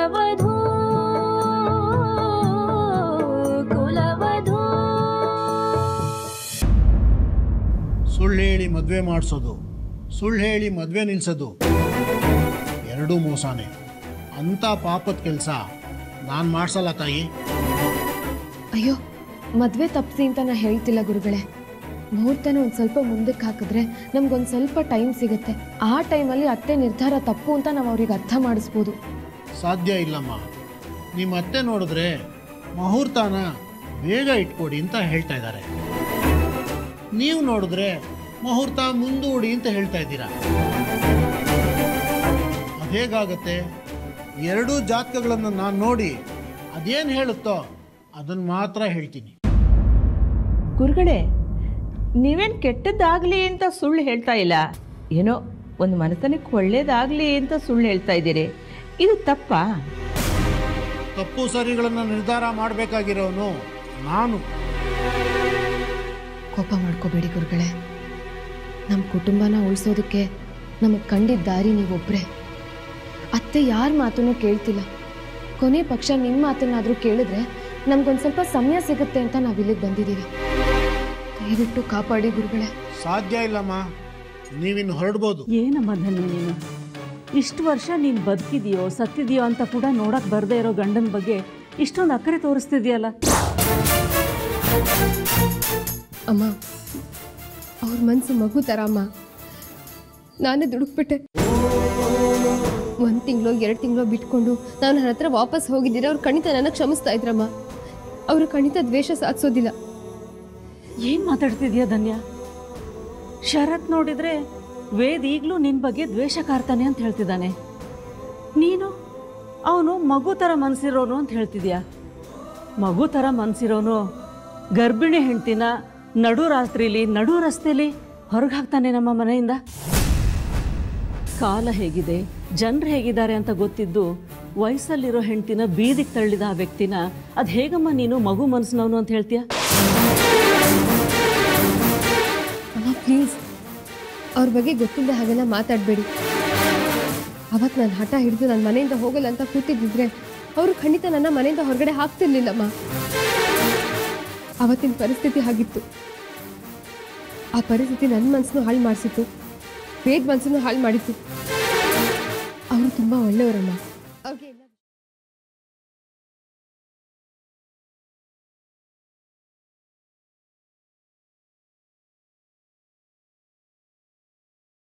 ಕುಲವಧೂ ಕುಲವಧೂ ಸುಳ್ಳು ಹೇಳಿ ಮದುವೆ ಮಾಡಿಸೋದು ಸುಳ್ಳು ಹೇಳಿ ಮದುವೆ ನಿಲ್ಲಿಸೋದು ಎರಡೂ ಮೋಸನೇ ಅಂಥ ಪಾಪದ ಕೆಲಸ ನಾನು ಮಾಡಿಸಲ್ಲ ತಾಯಿ ಅಯ್ಯೋ ಮದುವೆ ತಪ್ಪಿಸಿ ಅಂತ ನಾ ಹೇಳ್ತಿಲ್ಲ ಗುರುಗಳೇ ಮುಹೂರ್ತನ ಒಂದು ಸ್ವಲ್ಪ ಮುಂದಕ್ಕೆ ಹಾಕಿದ್ರೆ ನಮ್ಗೊಂದು ಸ್ವಲ್ಪ ಟೈಮ್ ಸಿಗುತ್ತೆ ಆ ಟೈಮಲ್ಲಿ ಅತ್ತೆ ನಿರ್ಧಾರ ತಪ್ಪು ಅಂತ ನಾವು ಅವ್ರಿಗೆ ಅರ್ಥ ಮಾಡಿಸ್ಬೋದು ಸಾಧ್ಯ ಇಲ್ಲಮ್ಮ ನಿಮ್ಮ ಅತ್ತೆ ನೋಡಿದ್ರೆ ಮುಹೂರ್ತನ ಬೇಗ ಇಟ್ಕೊಡಿ ಅಂತ ಹೇಳ್ತಾ ಇದ್ದಾರೆ ನೀವು ನೋಡಿದ್ರೆ ಮುಹೂರ್ತ ಮುಂದೂಡಿ ಅಂತ ಹೇಳ್ತಾ ಇದ್ದೀರಾ ಅದು ಹೇಗಾಗತ್ತೆ ಎರಡೂ ಜಾತಕಗಳನ್ನು ನಾನು ನೋಡಿ ಅದೇನು ಹೇಳುತ್ತೋ ಅದನ್ನು ಮಾತ್ರ ಹೇಳ್ತೀನಿ ಗುರುಗಳೇ ನೀವೇನು ಕೆಟ್ಟದ್ದಾಗಲಿ ಅಂತ ಸುಳ್ಳು ಹೇಳ್ತಾ ಇಲ್ಲ ಏನೋ ಒಂದು ಮನತನಕ್ಕೆ ಒಳ್ಳೇದಾಗಲಿ ಅಂತ ಸುಳ್ಳು ಹೇಳ್ತಾ ಇದ್ದೀರಿ ಇದು ತಪ್ಪಾ ತಪ್ಪು ಸರಿಗಳನ್ನು ನಿರ್ಧಾರ ಮಾಡಬೇಕಾಗಿರೋನು ನಾನು ಕೋಪ ಮಾಡ್ಕೋಬೇಡಿ ಗುರುಗಳೇ ನಮ್ಮ ಕುಟುಂಬನ ಉಳಿಸೋದಕ್ಕೆ ನಮಗೆ ಕಂಡಿದ್ದ ದಾರಿ ನೀವೊಬ್ಬರೇ ಅತ್ತೆ ಯಾರ ಮಾತನ್ನು ಕೇಳ್ತಿಲ್ಲ ಕೊನೆ ಪಕ್ಷ ನಿಮ್ಮ ಮಾತನ್ನಾದರೂ ಕೇಳಿದ್ರೆ ನಮ್ಗೊಂದು ಸ್ವಲ್ಪ ಸಮಯ ಸಿಗುತ್ತೆ ಅಂತ ನಾವು ಇಲ್ಲಿಗೆ ಬಂದಿದ್ದೀವಿ ದಯವಿಟ್ಟು ಕಾಪಾಡಿ ಗುರುಗಳೇ ಸಾಧ್ಯ ಇಲ್ಲಮ್ಮ ನೀವಿನ್ನು ಹೊರಡ್ಬೋದು ಏನಮ್ಮ ಧನ್ಯ ನೀನು ಇಷ್ಟು ವರ್ಷ ನೀನು ಬದುಕಿದೆಯೋ ಸತ್ತಿದೆಯೋ ಅಂತ ಕೂಡ ನೋಡಕ್ಕೆ ಬರದೇ ಇರೋ ಗಂಡನ ಬಗ್ಗೆ ಇಷ್ಟೊಂದು ಅಕ್ಕರೆ ತೋರಿಸ್ತಿದ್ಯಲ್ಲ ಅಮ್ಮ ಅವ್ರ ಮನಸ್ಸು ಮಗು ಥರ ಅಮ್ಮ ನಾನೇ ದುಡುಕ್ಬಿಟ್ಟೆ ಒಂದು ತಿಂಗಳು ಎರಡು ತಿಂಗಳು ಬಿಟ್ಕೊಂಡು ನಾನು ನನ್ನ ಹತ್ರ ವಾಪಸ್ ಹೋಗಿದ್ದೀರ ಅವ್ರು ಖಂಡಿತ ನನ್ನ ಕ್ಷಮಿಸ್ತಾ ಇದ್ರಮ್ಮ ಅವರು ಖಂಡಿತ ದ್ವೇಷ ಸಾಧಿಸೋದಿಲ್ಲ ಏನು ಮಾತಾಡ್ತಿದ್ಯಾ ಧನ್ಯ ಶರತ್ ನೋಡಿದ್ರೆ ವೇದ್ ಈಗಲೂ ನಿನ್ನ ಬಗ್ಗೆ ದ್ವೇಷ ಕಾರ್ತಾನೆ ಅಂತ ಹೇಳ್ತಿದ್ದಾನೆ ನೀನು ಅವನು ಮಗು ಥರ ಮನಸ್ಸಿರೋನು ಅಂತ ಹೇಳ್ತಿದ್ಯಾ ಮಗು ಥರ ಮನಸ್ಸಿರೋನು ಗರ್ಭಿಣಿ ಹೆಂಡ್ತಿನ ನಡು ರಾತ್ರಿಲಿ ನಡು ರಸ್ತೆಲಿ ಹೊರಗೆ ಹಾಕ್ತಾನೆ ನಮ್ಮ ಮನೆಯಿಂದ ಕಾಲ ಹೇಗಿದೆ ಜನರು ಹೇಗಿದ್ದಾರೆ ಅಂತ ಗೊತ್ತಿದ್ದು ವಯಸ್ಸಲ್ಲಿರೋ ಹೆಂಡ್ತಿನ ಬೀದಿಗೆ ತಳ್ಳಿದ ಆ ವ್ಯಕ್ತಿನ ಅದು ಹೇಗಮ್ಮ ನೀನು ಮಗು ಮನಸ್ಸಿನವನು ಅಂತ ಹೇಳ್ತೀಯ ಅಮ್ಮ ಪ್ಲೀಸ್ ಅವ್ರ ಬಗ್ಗೆ ಗೊತ್ತಿಲ್ಲದೆ ಹಾಗೆಲ್ಲ ಮಾತಾಡಬೇಡಿ ಅವತ್ತು ನಾನು ಹಠ ಹಿಡಿದು ನನ್ನ ಮನೆಯಿಂದ ಹೋಗಲ್ಲ ಅಂತ ಕೂತಿದ್ದಿದ್ರೆ ಅವರು ಖಂಡಿತ ನನ್ನ ಮನೆಯಿಂದ ಹೊರಗಡೆ ಹಾಕ್ತಿರ್ಲಿಲ್ಲಮ್ಮ ಅವತ್ತಿನ ಪರಿಸ್ಥಿತಿ ಹಾಗಿತ್ತು ಆ ಪರಿಸ್ಥಿತಿ ನನ್ನ ಮನಸ್ಸನ್ನು ಹಾಳು ಮಾಡಿಸಿತ್ತು ವೇದ್ ಮನಸ್ಸನ್ನು ಹಾಳು ಮಾಡಿತ್ತು ಅವರು ತುಂಬ ಒಳ್ಳೆಯವರಮ್ಮ